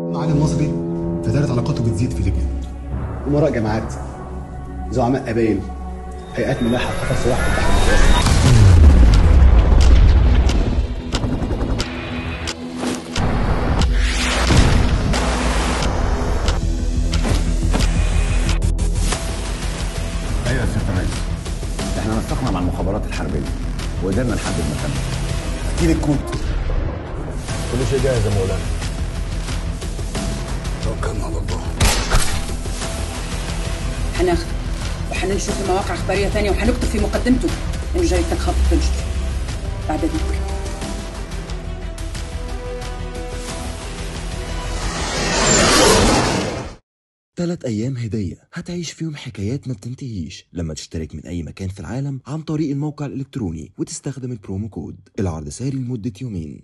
معالم مصري في دائرة علاقاته بتزيد في ليبيا أمراء جماعات زعماء قبائل هيئات ملاحة خطر سلاح في البحر المتوسط ايوه يا سياده الرئيس احنا نسقنا مع المخابرات الحربيه وقدرنا نحدد مكانها احكي الكود كل شيء جاهز يا مولانا توكلنا على الله هناخده وهننشر في مواقع اخباريه تانية وهنكتب في مقدمته انه جريدتك خط تنشر بعد اذنك تلات أيام هدية هتعيش فيهم حكايات ما بتنتهيش لما تشترك من أي مكان في العالم عن طريق الموقع الإلكتروني وتستخدم البرومو كود العرض ساري لمدة يومين